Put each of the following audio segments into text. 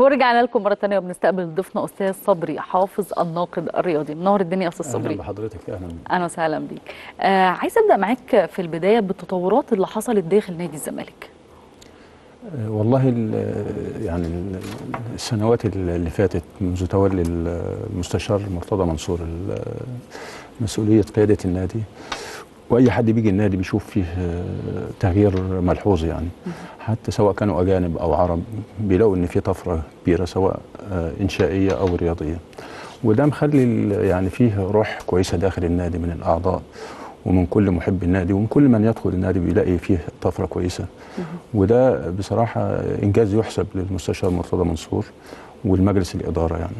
ورجعنا لكم مره ثانيه وبنستقبل ضيفنا استاذ صبري حافظ الناقد الرياضي منور الدنيا يا استاذ اهلا صبري بحضرتك اهلا بيك. اهلا وسهلا بيك آه عايز ابدا معاك في البدايه بالتطورات اللي حصلت داخل نادي الزمالك آه، والله ال- يعني ال- السنوات اللي فاتت منذ تولي المستشار مرتضى منصور ال- مسؤوليه قياده النادي واي حد بيجي النادي بيشوف فيه آه، تغيير ملحوظ يعني حتى سواء كانوا اجانب او عرب بيلاقوا ان في طفره كبيره سواء آه، انشائيه او رياضيه وده مخلي ال- يعني فيه روح كويسه داخل النادي من الاعضاء ومن كل محب النادي ومن كل من يدخل النادي بيلاقي فيه طفره كويسه وده بصراحه انجاز يحسب للمستشار مرتضى منصور والمجلس الاداره يعني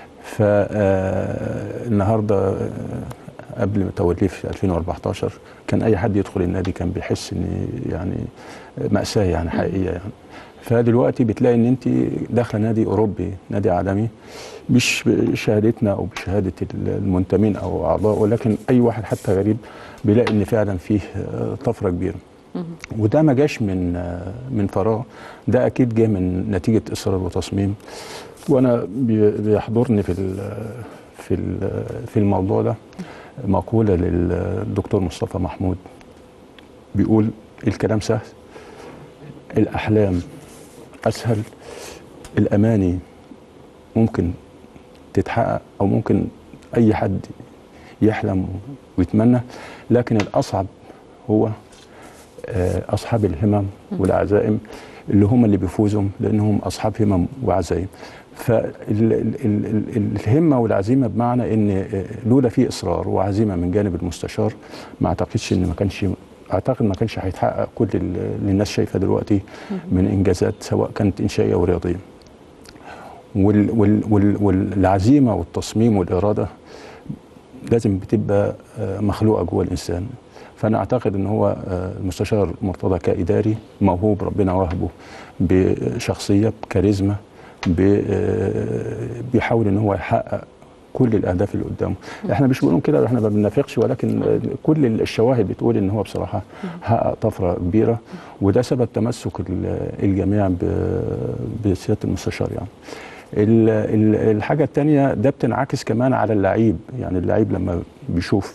فالنهارده قبل ما توليه في 2014 كان اي حد يدخل النادي كان بيحس ان يعني ماساه يعني حقيقيه يعني فدلوقتي بتلاقي ان انت داخله نادي اوروبي نادي عالمي مش بشهادتنا او بشهاده المنتمين او اعضاء ولكن اي واحد حتى غريب بيلاقي ان فعلا فيه طفره كبيره وده ما جاش من من فراغ ده اكيد جه من نتيجه اصرار وتصميم وانا بي- بيحضرني في ال- في ال- في الموضوع ده مقوله للدكتور مصطفى محمود بيقول الكلام سهل الاحلام اسهل الاماني ممكن تتحقق او ممكن اي حد يحلم ويتمنى لكن الاصعب هو آه، اصحاب الهمم والعزائم اللي هم اللي بيفوزوا لانهم اصحاب همم وعزائم فالهمه والعزيمه بمعنى ان آه، لولا في اصرار وعزيمه من جانب المستشار ما اعتقدش ان ما كانش اعتقد ما كانش هيتحقق كل اللي الناس شايفه دلوقتي من انجازات سواء كانت انشائيه او رياضيه وال وال وال والعزيمه والتصميم والاراده لازم بتبقى آه، مخلوقه جوه الانسان فانا اعتقد ان هو آه، المستشار مرتضى كاداري موهوب ربنا وهبه بشخصيه بكاريزما ب- آه، بيحاول ان هو يحقق كل الاهداف اللي قدامه احنا مش بنقول كده احنا ما بننافقش ولكن آه، كل الشواهد بتقول ان هو بصراحه حقق طفره كبيره وده سبب تمسك ال- الجميع ب- بسياده المستشار يعني ال- ال- الحاجه الثانيه ده بتنعكس كمان على اللعيب يعني اللعيب لما بيشوف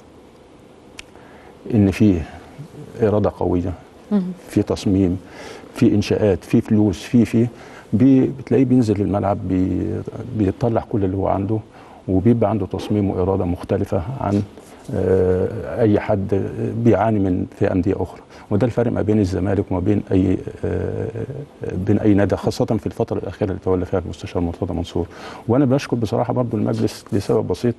ان فيه اراده قويه في تصميم في انشاءات في فلوس في في بي بتلاقيه بينزل الملعب بي بيطلع كل اللي هو عنده وبيبقى عنده تصميم واراده مختلفه عن آه، اي حد بيعاني من في انديه اخرى وده الفرق ما بين الزمالك وما بين اي آه، بين اي نادي خاصه في الفتره الاخيره اللي تولى فيها المستشار مرتضى منصور وانا بشكر بصراحه برضو المجلس لسبب بسيط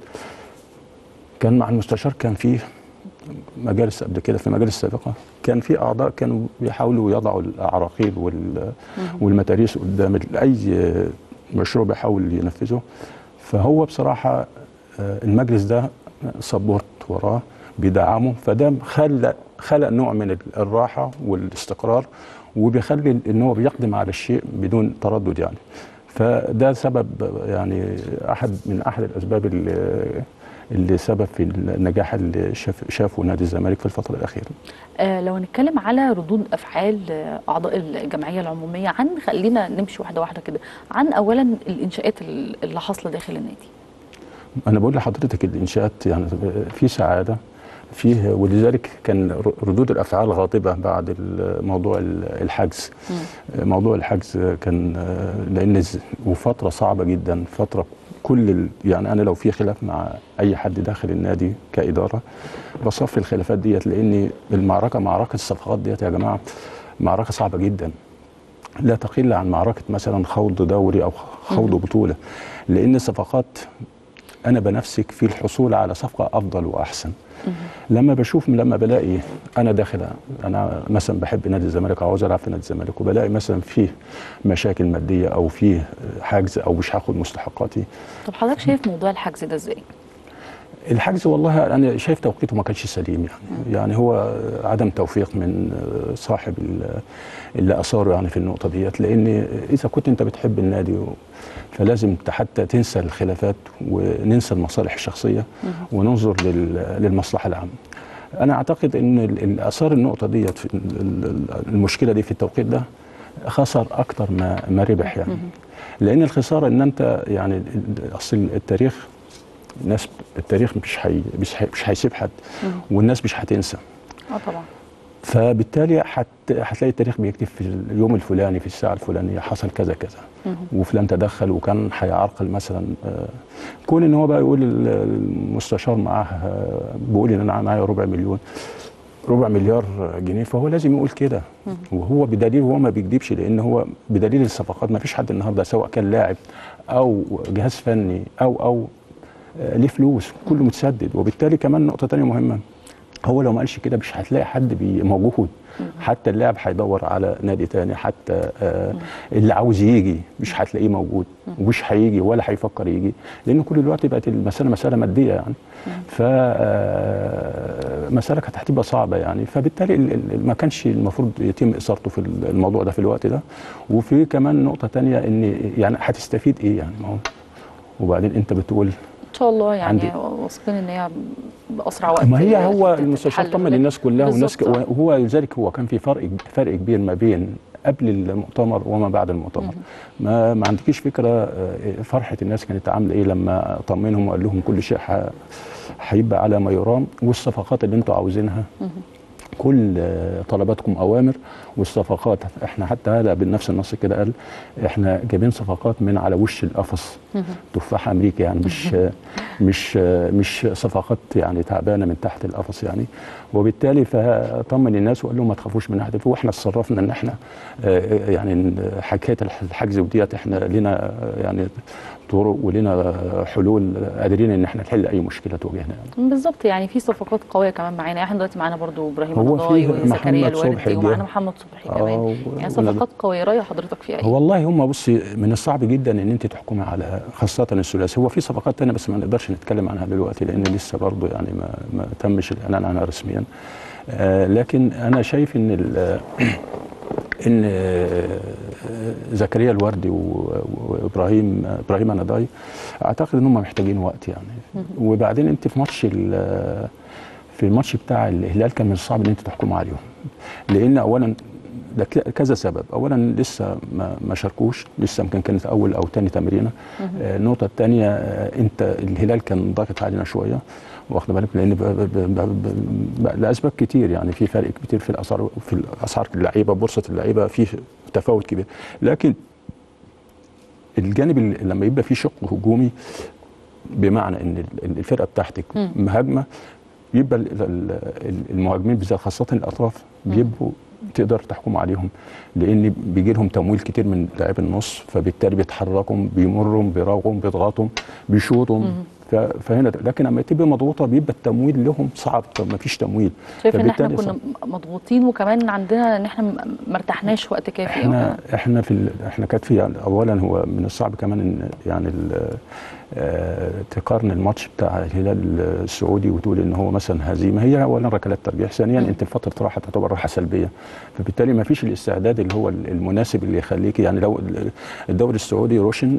كان مع المستشار كان فيه مجالس قبل كده في مجالس سابقه كان في اعضاء كانوا بيحاولوا يضعوا الاعراقيل وال والمتاريس قدام اي مشروع بيحاول ينفذه فهو بصراحه آه، المجلس ده سبورت وراه بيدعمه فده خلق خلق نوع من الراحه والاستقرار وبيخلي ان هو بيقدم على الشيء بدون تردد يعني فده سبب يعني احد من احد الاسباب اللي اللي سبب في النجاح اللي شاف شافه نادي الزمالك في الفتره الاخيره آه لو هنتكلم على ردود افعال آه، اعضاء الجمعيه العموميه عن خلينا نمشي واحده واحده كده عن اولا الانشاءات اللي حاصله داخل النادي انا بقول لحضرتك الانشاءات يعني في سعاده فيه ولذلك كان ردود الافعال غاضبه بعد موضوع الحجز موضوع الحجز كان لان ز- وفتره صعبه جدا فتره كل ال- يعني انا لو في خلاف مع اي حد داخل النادي كاداره بصفي الخلافات ديت لان المعركه معركه الصفقات ديت يا جماعه معركه صعبه جدا لا تقل عن معركه مثلا خوض دوري او خوض بطوله لان الصفقات انا بنفسك في الحصول على صفقه افضل واحسن لما بشوف لما بلاقي انا داخل انا مثلا بحب نادي الزمالك او عاوز العب في نادي الزمالك وبلاقي مثلا فيه مشاكل ماديه او فيه حجز او مش هاخد مستحقاتي طب حضرتك شايف موضوع الحجز ده ازاي؟ الحجز والله انا شايف توقيته ما كانش سليم يعني يعني هو عدم توفيق من صاحب ال- اللي اثاره يعني في النقطه ديت لان اذا كنت انت بتحب النادي و- فلازم انت حتى تنسى الخلافات وننسى المصالح الشخصيه وننظر لل- للمصلحه العامه. انا اعتقد ان ال- ال- اثار النقطه ديت في ال- ال- المشكله دي في التوقيت ده خسر اكتر ما ما ربح يعني لان الخساره ان انت يعني ال- اصل التاريخ الناس التاريخ مش حي مش حي- مش هيسيب حد والناس مش هتنسى اه طبعا فبالتالي حت هتلاقي التاريخ بيكتب في اليوم الفلاني في الساعه الفلانيه حصل كذا كذا وفلان تدخل وكان هيعرقل مثلا آه، كون ان هو بقى يقول ال- المستشار معاه آه، بيقول ان انا معايا ربع مليون ربع مليار جنيه فهو لازم يقول كده وهو بدليل هو ما بيكذبش لان هو بدليل الصفقات ما فيش حد النهارده سواء كان لاعب او جهاز فني او او آه، ليه فلوس كله متسدد وبالتالي كمان نقطه تانية مهمه هو لو ما قالش كده مش هتلاقي حد بي- موجود حتى اللاعب هيدور على نادي تاني حتى آه اللي عاوز يجي مش هتلاقيه موجود ومش هيجي ولا هيفكر يجي لان كل الوقت بقت المساله مساله ماديه يعني ف آه، مساله كانت هتبقى صعبه يعني فبالتالي ال- ال- ما كانش المفروض يتم اثارته في الموضوع ده في الوقت ده وفي كمان نقطه تانية ان يعني هتستفيد ايه يعني ما هو وبعدين انت بتقول ان شاء الله يعني عندي- واثقين ان هي باسرع وقت ما هي هو تتحل. المستشار طمن الناس كلها والناس ك... بالظبط. وهو لذلك هو كان في فرق فرق كبير ما بين قبل المؤتمر وما بعد المؤتمر ما ما عندكيش فكره آه، فرحه الناس كانت عامله ايه لما طمنهم وقال لهم كل شيء ح- هيبقى على ما يرام والصفقات اللي انتوا عاوزينها كل آه، طلباتكم اوامر والصفقات احنا حتى هذا بنفس النص كده قال احنا جايبين صفقات من على وش القفص تفاح امريكا يعني مش مش مش صفقات يعني تعبانه من تحت القفص يعني وبالتالي فطمن الناس وقال لهم ما تخافوش من ناحيه واحنا اتصرفنا ان احنا آه، يعني حكايه الحجز وديت احنا لنا آه، يعني طرق ولنا حلول قادرين ان احنا نحل اي مشكله تواجهنا يعني. بالظبط يعني في صفقات قويه كمان معانا احنا دلوقتي معانا برضو ابراهيم هو رضاي فيه وزكريا محمد صبحي الوردي جه. ومعانا محمد صبحي كمان آه، يعني و- صفقات قويه راي حضرتك فيها ايه؟ والله هم بصي من الصعب جدا ان انت تحكمي على خاصه الثلاثي هو في صفقات تانية بس ما نقدرش نتكلم عنها دلوقتي لان لسه برضه يعني ما, ما تمش الاعلان عنها رسميا آه لكن انا شايف ان ال- ان آه، زكريا الوردي و- وابراهيم ابراهيم اناداي اعتقد ان هم محتاجين وقت يعني وبعدين انت في ماتش ال- في الماتش بتاع الهلال كان من الصعب ان انت تحكم عليهم لان اولا ده ك- كذا سبب اولا لسه ما, ما شاركوش لسه يمكن كانت اول او ثاني تمرينه آه، النقطه الثانيه انت الهلال كان ضاغط علينا شويه واخد بالك لان ب- ب- ب- ب- ب- لاسباب كتير يعني في فرق كتير في الاسعار في اسعار اللعيبه بورصه اللعيبه في تفاوت كبير لكن الجانب اللي لما يبقى فيه شق هجومي بمعنى ان ال- الفرقه بتاعتك مهاجمه يبقى ال- ال- ال- المهاجمين بالذات خاصه الاطراف بيبقوا تقدر تحكم عليهم لان بيجي لهم تمويل كتير من لاعب النص فبالتالي بيتحركوا بيمروا بيراوغوا بيضغطوا بيشوطوا ف- فهنا لكن لما تبقى مضغوطه بيبقى التمويل لهم صعب طب ما فيش تمويل شايف ان احنا فبالتالي كنا صعب. مضغوطين وكمان عندنا ان احنا م- ما ارتحناش وقت كافي أو احنا كده. احنا في ال... احنا كانت في يعني اولا هو من الصعب كمان ان يعني ال... آه، تقارن الماتش بتاع الهلال السعودي وتقول ان هو مثلا هزيمه هي اولا ركلات ترجيح ثانيا انت في فتره راحه تعتبر راحه سلبيه فبالتالي ما فيش الاستعداد اللي هو المناسب اللي يخليك يعني لو ال- الدوري السعودي روشن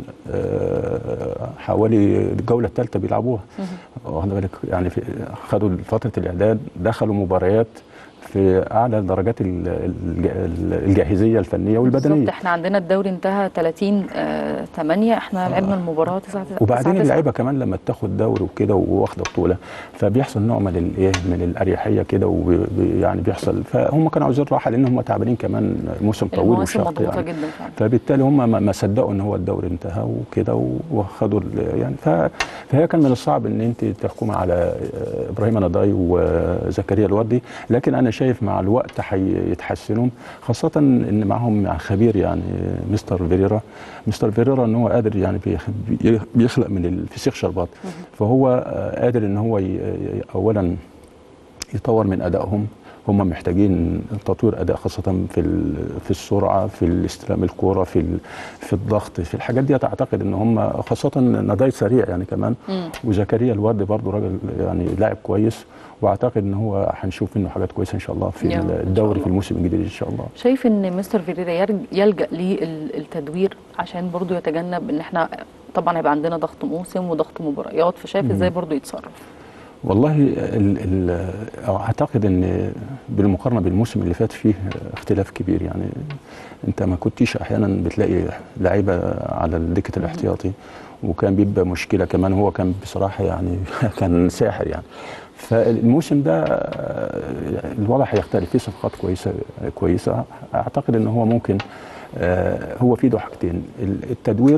آه، حوالي الجوله الثالثه بيلعبوها واخد بالك يعني في خدوا فتره الاعداد دخلوا مباريات في اعلى درجات ال- الج- الجاهزيه الفنيه والبدنيه بالظبط احنا عندنا الدوري انتهى 30 آه 8 احنا لعبنا المباراه 9 وبعدين اللعيبه كمان لما تاخد دوري وكده وواخده بطوله فبيحصل نوع من الايه من الاريحيه كده ويعني بيحصل فهم كانوا عاوزين راحه لان هم تعبانين كمان موسم طويل المواسم وشاق مضغوطه يعني جدا فعلا فبالتالي هم ما ما صدقوا ان هو الدوري انتهى وكده وخدوا ال- يعني ف- فهي كان من الصعب ان انت تحكمي على آه، ابراهيم نضاي وزكريا الوردي لكن انا شايف مع الوقت هيتحسنوا خاصه ان معاهم مع خبير يعني مستر فيريرا مستر فيريرا ان هو قادر يعني بيخ- بي- بيخلق من الفسيخ شربات فهو آه، قادر ان هو ي- ي- اولا يطور من ادائهم هم محتاجين تطوير اداء خاصه في ال- في السرعه في الاستلام الكوره في ال- في الضغط في الحاجات دي اعتقد ان هم خاصه نضاي سريع يعني كمان وزكريا الورد برضو راجل يعني لاعب كويس واعتقد ان هو هنشوف منه حاجات كويسه ان شاء الله في يا رب إن شاء الدوري الله. في الموسم الجديد ان شاء الله شايف ان مستر فيريرا يرج- يلجا للتدوير عشان برضو يتجنب ان احنا طبعا هيبقى عندنا ضغط موسم وضغط مباريات فشايف ازاي برضو يتصرف والله ال ال اعتقد ان بالمقارنه بالموسم اللي فات فيه اختلاف كبير يعني انت ما كنتيش احيانا بتلاقي لعيبه على دكه الاحتياطي وكان بيبقى مشكله كمان هو كان بصراحه يعني كان ساحر يعني فالموسم ده آه، الوضع هيختلف في صفقات كويسه كويسه اعتقد ان هو ممكن آه، هو في ايده حاجتين التدوير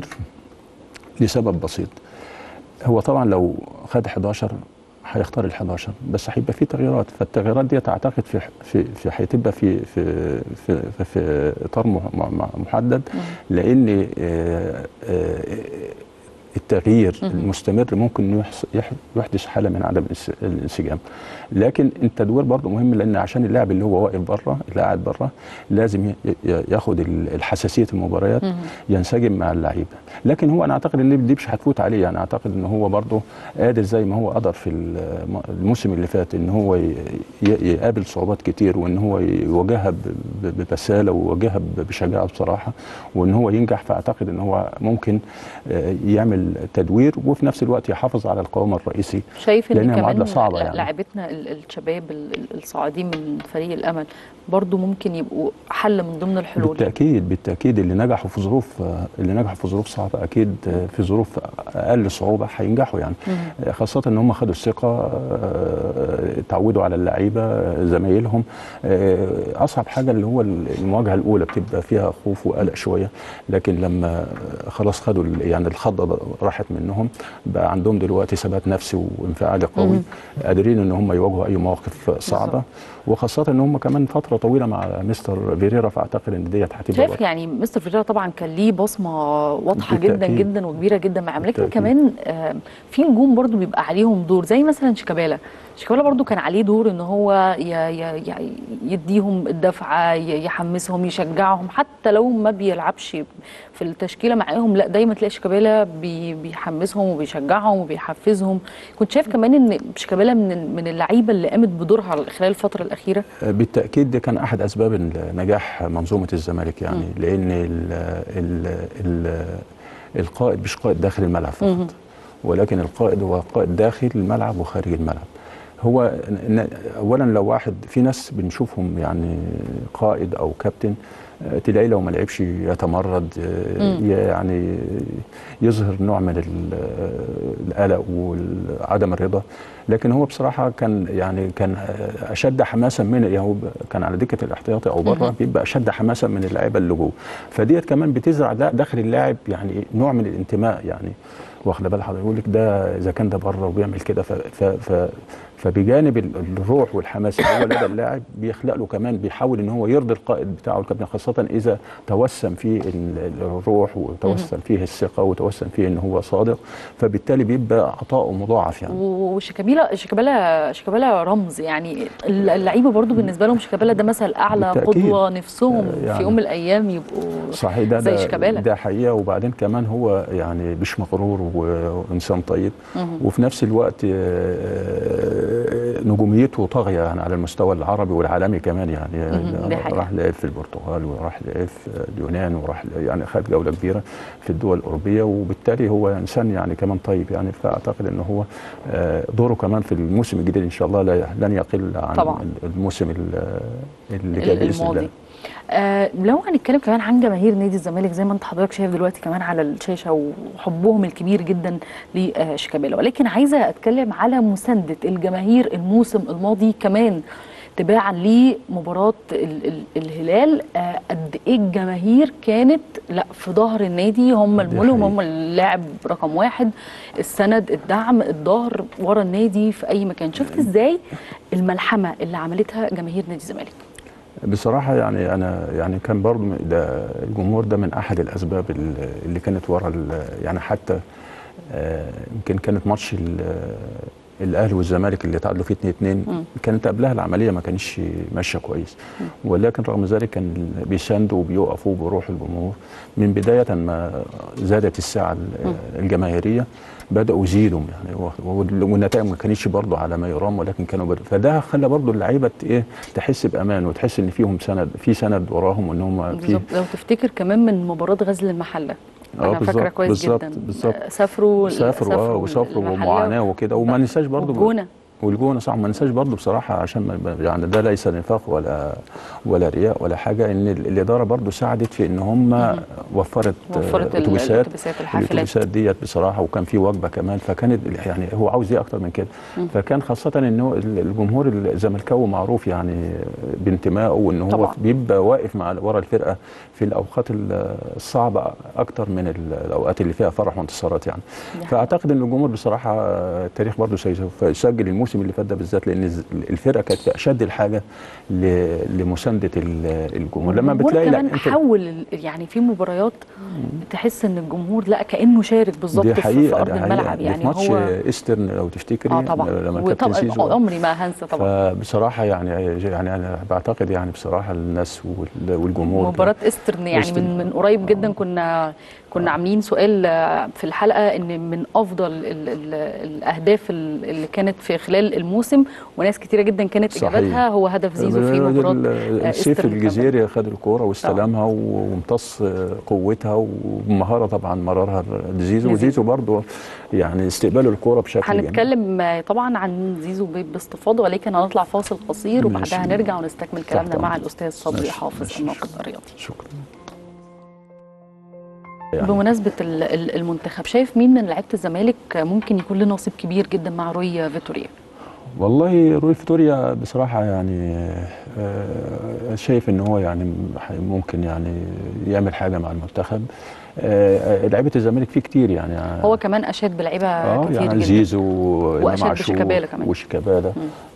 لسبب بسيط هو طبعا لو خد 11 هيختار ال 11 بس هيبقى في تغييرات فالتغييرات دي اعتقد في في في هتبقى في في في في, في اطار مح- مح- محدد لان آه، آه، التغيير المستمر ممكن إنه يحص- يح- يحدث حاله من عدم الانس- الانسجام لكن التدوير برضه مهم لان عشان اللاعب اللي هو واقف بره اللي قاعد بره لازم ي- ي- ياخد ال- الحساسيه المباريات ينسجم مع اللعيبه لكن هو انا اعتقد ان دي مش هتفوت عليه يعني اعتقد ان هو برضه قادر زي ما هو قدر في الم- الموسم اللي فات ان هو ي- ي- يقابل صعوبات كتير وان هو يواجهها ب- ب- ببساله ويواجهها ب- بشجاعه بصراحه وان هو ينجح فاعتقد ان هو ممكن آه، يعمل تدوير وفي نفس الوقت يحافظ على القوام الرئيسي شايف ان لأنها كمان معادلة صعبة لا- يعني. لاعبتنا ال- الشباب ال- ال- الصاعدين من فريق الامل برضو ممكن يبقوا حل من ضمن الحلول بالتاكيد بالتاكيد اللي نجحوا في ظروف اللي نجحوا في ظروف صعبه اكيد في ظروف اقل صعوبه هينجحوا يعني خاصه ان هم خدوا الثقه آه، اتعودوا على اللعيبه آه، زمايلهم آه، اصعب حاجه اللي هو المواجهه الاولى بتبقى فيها خوف وقلق شويه لكن لما خلاص خدوا ال- يعني الخضه راحت منهم بقى عندهم دلوقتي ثبات نفسي وانفعالي قوي قادرين ان هم يواجهوا اي مواقف صعبه وخاصه ان هم كمان فتره طويله مع مستر فيريرا فاعتقد ان ديت هتبقى شايف يعني مستر فيريرا طبعا كان ليه بصمه واضحه جدا بالتأكيد. جدا وكبيره جدا معاهم لكن بالتأكيد. كمان آه، في نجوم برضو بيبقى عليهم دور زي مثلا شيكابالا شيكابالا برضو كان عليه دور ان هو ي- ي- ي- يديهم الدفعه ي- يحمسهم يشجعهم حتى لو ما بيلعبش في التشكيله معاهم لا دايما تلاقي شيكابالا بي- بيحمسهم وبيشجعهم وبيحفزهم كنت شايف كمان ان شيكابالا من من اللعيبه اللي قامت بدورها خلال الفتره الاخيره بالتاكيد ده كان احد اسباب نجاح منظومه الزمالك يعني لان ال ال ال القائد مش قائد داخل الملعب فقط ولكن القائد هو قائد داخل الملعب وخارج الملعب هو ن- ن- اولا لو واحد في ناس بنشوفهم يعني قائد او كابتن آه، تلاقيه لو ما لعبش يتمرد آه، يعني يظهر نوع من ال- آه، القلق وعدم الرضا لكن هو بصراحه كان يعني كان آه، اشد حماسا من يعني هو ب- كان على دكه الاحتياطي او بره بيبقى اشد حماسا من اللعيبه اللي جوه فديت كمان بتزرع دا- داخل اللاعب يعني نوع من الانتماء يعني واخد بال حضرتك يقول لك ده اذا كان ده بره وبيعمل كده ف ف ف فبجانب ال- الروح والحماس اللي هو لدى اللاعب بيخلق له كمان بيحاول ان هو يرضي القائد بتاعه الكابتن خاصه اذا توسم فيه ال- الروح وتوسم فيه الثقه وتوسم فيه ان هو صادق فبالتالي بيبقى عطاؤه مضاعف يعني وشيكابالا شيكابالا شيكابالا رمز يعني اللعيبه برضو بالنسبه لهم شيكابالا ده مثل اعلى بالتأكيد. قدوه نفسهم آه، في يعني يوم من الايام يبقوا صحيح ده زي ده, شيكابالا. ده حقيقه وبعدين كمان هو يعني مش مغرور و- وانسان طيب وفي نفس الوقت آه، نجوميته طاغيه يعني على المستوى العربي والعالمي كمان يعني مهم، دي حقيقة. راح لعب في البرتغال وراح لعب في اليونان وراح يعني خد جوله كبيره في الدول الاوروبيه وبالتالي هو انسان يعني كمان طيب يعني فاعتقد ان هو آه، دوره كمان في الموسم الجديد ان شاء الله لا- لن يقل عن طبعاً. الموسم ال- اللي جاي باذن الماضي الله آه لو هنتكلم كمان عن جماهير نادي الزمالك زي ما انت حضرتك شايف دلوقتي كمان على الشاشه وحبهم الكبير جدا لشيكابالا ولكن عايزه اتكلم على مسانده الجماهير الموسم الماضي كمان تباعا لمباراه ال ال الهلال آه قد ايه الجماهير كانت لا في ظهر النادي هم دي الملهم حقيقة. هم اللاعب رقم واحد السند الدعم الظهر ورا النادي في اي مكان شفت ازاي الملحمه اللي عملتها جماهير نادي الزمالك بصراحة يعني أنا يعني كان برضو ده الجمهور ده من أحد الأسباب اللي اللي كانت ورا ال- يعني حتى آه، يمكن كانت ماتش ال- الأهلي والزمالك اللي تعادلوا فيه 2 2 كانت قبلها العملية ما كانش ماشية كويس ولكن رغم ذلك كان بيساندوا وبيقفوا بروح الجمهور من بداية ما زادت الساعة ال- الجماهيرية بدأوا يزيدوا يعني وال- والنتائج ما كانتش برضه على ما يرام ولكن كانوا بدأ فده خلى برضه اللعيبة ايه تحس بأمان وتحس إن فيهم سند في سند وراهم وإن هم في بالظبط لو تفتكر كمان من مباراه غزل المحله آه انا فاكره بالظبط، كويس بالظبط، جدا بالظبط. آه، سافروا سافروا اه وسافروا المحلة ومعاناة وكده وما ننساش برضه والجونه والجونه صح ما ننساش برضه بصراحه عشان ما يعني ده ليس نفاق ولا ولا رياء ولا حاجه ان ال- الاداره برضه ساعدت في ان هم وفرت وفرت ال- اتوبيسات الأتوبيسات، الحافلات. الاتوبيسات ديت بصراحه وكان في وجبه كمان فكانت يعني هو عاوز ايه اكتر من كده فكان خاصه ان هو ال- الجمهور الزملكاوي معروف يعني بانتمائه وان هو طبعاً. بيبقى واقف مع ورا الفرقه في الاوقات ال- الصعبه اكتر من ال- الاوقات اللي فيها فرح وانتصارات يعني دي حقيقة. فاعتقد ان الجمهور بصراحه التاريخ برضه سيسوف يسجل الموسم اللي فات ده بالذات لان الز- الفرقه كانت في اشد الحاجه ل- لمسانده ال- الجمهور لما الجمهور بتلاقي لا كمان انت حول ال- يعني في مباريات تحس ان الجمهور لا كانه شارك بالظبط دي في, في حقيقه ارض دي حقيقة. الملعب دي يعني في ماتش هو ايسترن لو تفتكري اه طبعا لما الكابتن وطبعا سيزو عمري ما هنسى طبعا فبصراحه يعني يعني انا بعتقد يعني بصراحه الناس وال- والجمهور مباراة استرن يعني إيسترن. من من قريب جدا كنا كنا عاملين سؤال آه، في الحلقة ان من افضل ال ال الاهداف ال- اللي كانت في خلال الموسم وناس كتيرة جدا كانت صحيح. اجابتها هو هدف زيزو في الراجل مباراة آه، السيف إيسترن كمان. الجزيري خد الكوره واستلمها وامتص قوتها وبمهاره طبعا مررها لزيزو لزيزو. وزيزو برضه يعني استقباله الكوره بشكل جميل هنتكلم آه، طبعا عن زيزو ب- باستفاضه ولكن هنطلع فاصل قصير ماشي. وبعدها نرجع ونستكمل كلامنا تحت مع أمرك. الاستاذ صبري ماشي. حافظ ماشي. الناقد الرياضي شكرا بمناسبة ال- ال- المنتخب شايف مين من لعيبة الزمالك ممكن يكون له نصيب كبير جدا مع روي فيتوريا والله روي فيتوريا بصراحة يعني آه، شايف ان هو يعني ممكن يعني يعمل حاجة مع المنتخب آه، آه، لعيبة الزمالك فيه كتير يعني هو كمان اشاد بلعيبه اه كتير يعني جدا زيزو وإمام وأشاد عاشور بشيكابالا كمان. وشيكابالا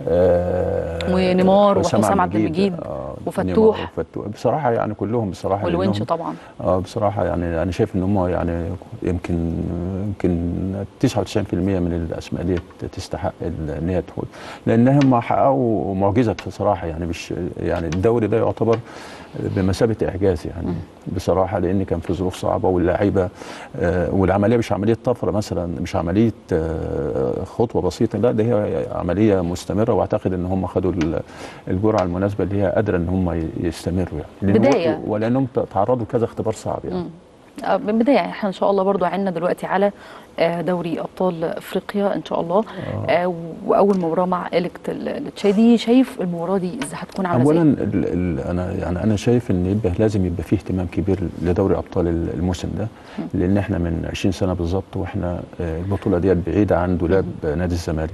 آه ونيمار حسام وحسام عبد المجيد آه وفتوح. نيمار وفتوح بصراحة يعني كلهم بصراحة والونش لأنهم- طبعا اه بصراحة يعني أنا شايف إن هم يعني يمكن يمكن 99% من الأسماء دي تستحق ال- إن هي تدخل لأن هم حققوا معجزة بصراحة يعني مش يعني الدوري ده يعتبر بمثابة إعجاز يعني بصراحة لأن كان في ظروف صعبة واللعيبة آه والعملية مش عملية طفرة مثلا مش عملية آه خطوة بسيطة لا ده هي عملية مستمرة وأعتقد إن هم خدوا ال- الجرعة المناسبة اللي هي قادرة إن هم ي- يستمروا يعني لأن هو- بداية. ولأنهم تعرضوا لكذا اختبار صعب يعني مم. آه، من بداية يعني احنا ان شاء الله برضو عنا دلوقتي على آه، دوري ابطال افريقيا ان شاء الله آه، واول مباراه مع الكت ال- التشادي شايف المباراه دي ازاي هتكون عامله اولا ازاي؟ ال ال انا يعني انا شايف ان يبقى لازم يبقى فيه اهتمام كبير لدوري ابطال ال- الموسم ده لان احنا من 20 سنه بالظبط واحنا آه، البطوله ديت بعيده عن دولاب آه، نادي الزمالك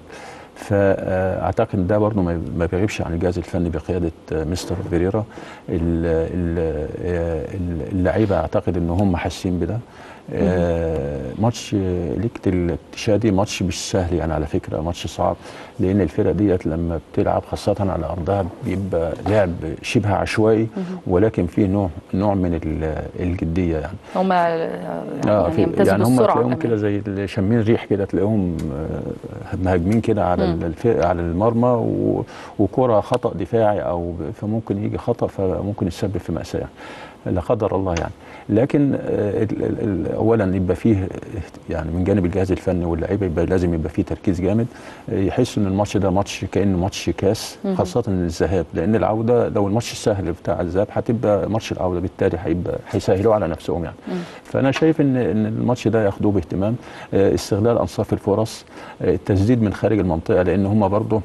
فاعتقد ده برضه ما ما بيغيبش عن الجهاز الفني بقياده آه، مستر فيريرا ال- ال- آه، اللعيبه اعتقد ان هم حاسين بده آه، ماتش آه، ليكت التشادي ماتش مش سهل يعني على فكره ماتش صعب لان الفرق ديت لما بتلعب خاصه على ارضها بيبقى لعب شبه عشوائي ولكن فيه نوع نوع من ال- الجديه يعني هم يعني في- يمتازوا يعني هم بالسرعه تلاقيهم كمان كده زي اللي شامين ريح كده تلاقيهم آه، مهاجمين كده على مم. الف... على المرمى و... وكره خطا دفاعي او ب- فممكن يجي خطا فممكن يسبب في ماساه يعني لا قدر الله يعني لكن آه، ال- ال- ال- اولا يبقى فيه يعني من جانب الجهاز الفني واللعيبه يبقى لازم يبقى فيه تركيز جامد آه، يحسوا ان الماتش ده ماتش كانه ماتش كاس خاصه الذهاب لان العوده لو الماتش السهل بتاع الذهاب هتبقى ماتش العوده بالتالي هيبقى هيسهلوا على نفسهم يعني فانا شايف ان ان الماتش ده ياخدوه باهتمام آه، استغلال انصاف الفرص آه، التسديد من خارج المنطقه لان هم برضه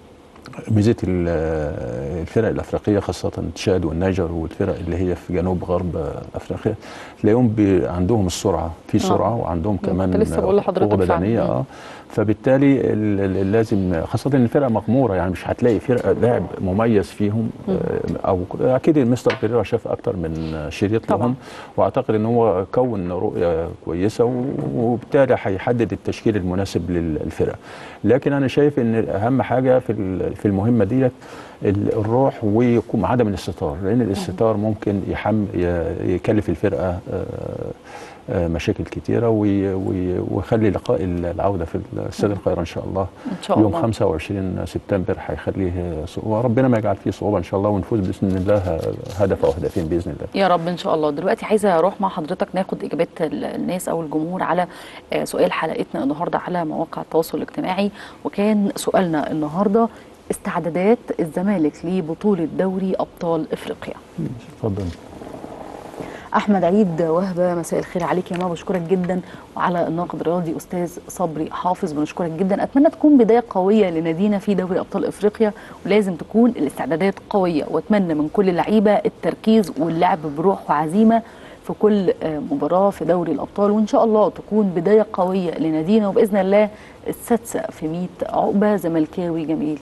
ميزه ال- آه، الفرق الافريقيه خاصه تشاد والنيجر والفرق اللي هي في جنوب غرب آه، افريقيا تلاقيهم بي- عندهم السرعه في سرعه وعندهم كنت كمان لسه بقول لحضرتك قوه فعلا. بدنيه مم. اه فبالتالي ال- ال- لازم خاصه ان الفرقه مغموره يعني مش هتلاقي فرقه لاعب مميز فيهم آه، او اكيد المستر بيريرا شاف اكتر من شريط طبعاً. لهم واعتقد ان هو كون رؤيه كويسه و- وبالتالي هيحدد التشكيل المناسب للفرقه لكن انا شايف ان اهم حاجه في ال- في المهمه ديت ال- الروح ويكون عدم الاستتار لان الاستتار ممكن يحم ي- يكلف الفرقه آه، آه، مشاكل كتيره وي- وي- ويخلي لقاء العوده في استاد القاهره ان شاء الله ان شاء يوم الله 25 سبتمبر هيخليه صعوبه وربنا ما يجعل فيه صعوبه ان شاء الله ونفوز باذن الله هدف او هدفين باذن الله يا رب ان شاء الله دلوقتي عايزه اروح مع حضرتك ناخد اجابات ال- الناس او الجمهور على آه، سؤال حلقتنا النهارده على مواقع التواصل الاجتماعي وكان سؤالنا النهارده استعدادات الزمالك لبطوله دوري ابطال افريقيا اتفضل احمد عيد وهبه مساء الخير عليك يا ماما بشكرك جدا وعلى الناقد الرياضي استاذ صبري حافظ بنشكرك جدا اتمنى تكون بدايه قويه لنادينا في دوري ابطال افريقيا ولازم تكون الاستعدادات قويه واتمنى من كل اللعيبه التركيز واللعب بروح وعزيمه في كل آه، مباراه في دوري الابطال وان شاء الله تكون بدايه قويه لنادينا وباذن الله السادسه في 100 عقبه زملكاوي جميل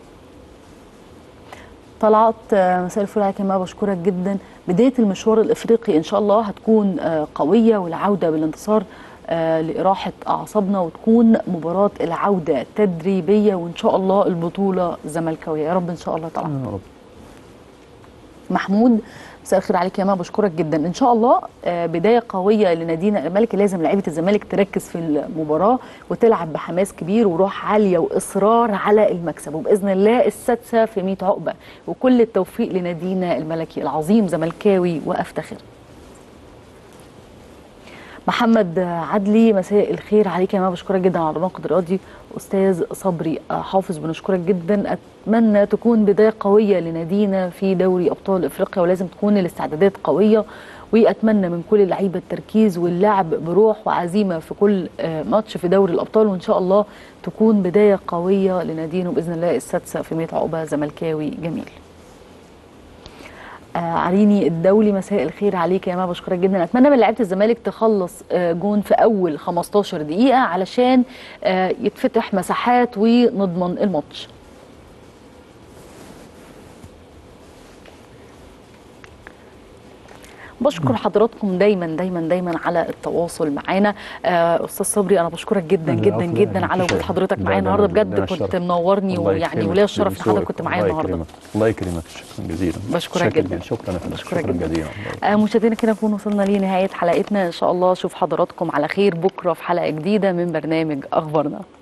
طلعت آه، مساء الفل عليك يا ماما بشكرك جدا بدايه المشوار الافريقي ان شاء الله هتكون آه، قويه والعوده بالانتصار آه، لاراحه اعصابنا وتكون مباراه العوده تدريبيه وان شاء الله البطوله زملكاويه يا رب ان شاء الله طبعا يا رب محمود مساء الخير عليك يا ماما بشكرك جدا ان شاء الله آه، بدايه قويه لنادينا الملكي لازم لعيبه الزمالك تركز في المباراه وتلعب بحماس كبير وروح عاليه واصرار على المكسب وباذن الله السادسه في 100 عقبه وكل التوفيق لنادينا الملكي العظيم زملكاوي وافتخر محمد عدلي مساء الخير عليك يا ماما بشكرك جدا على الناقد الرياضي استاذ صبري حافظ بنشكرك جدا اتمنى تكون بدايه قويه لنادينا في دوري ابطال افريقيا ولازم تكون الاستعدادات قويه واتمنى من كل اللعيبه التركيز واللعب بروح وعزيمه في كل آه، ماتش في دوري الابطال وان شاء الله تكون بدايه قويه لنادينا باذن الله السادسه في 100 عقبه زملكاوي جميل آه، عريني الدولي مساء الخير عليك يا ما بشكرك جدا اتمنى من لعيبه الزمالك تخلص آه، جون في اول 15 دقيقه علشان آه، يتفتح مساحات ونضمن الماتش بشكر حضراتكم دايما دايما دايما على التواصل معانا آه، استاذ صبري انا بشكرك جدا أنا جدا العفو، جدا يعني على مفيش وجود أي- حضرتك لا، معايا لا، النهارده لا، بجد لنا كنت الشرف. منورني الله ويعني يكرمك وليا الشرف ان بذوقك. حضرتك كنت معايا الله النهارده يكرمك. الله يكرمك شكرا جزيلا بشكرك شكرا جدا. شكرا يا فندم. بشكرك شكرا جدا. جزيلا آه، مشاهدينا كده نكون وصلنا لنهايه حلقتنا ان شاء الله اشوف حضراتكم على خير بكره في حلقه جديده من برنامج اخبارنا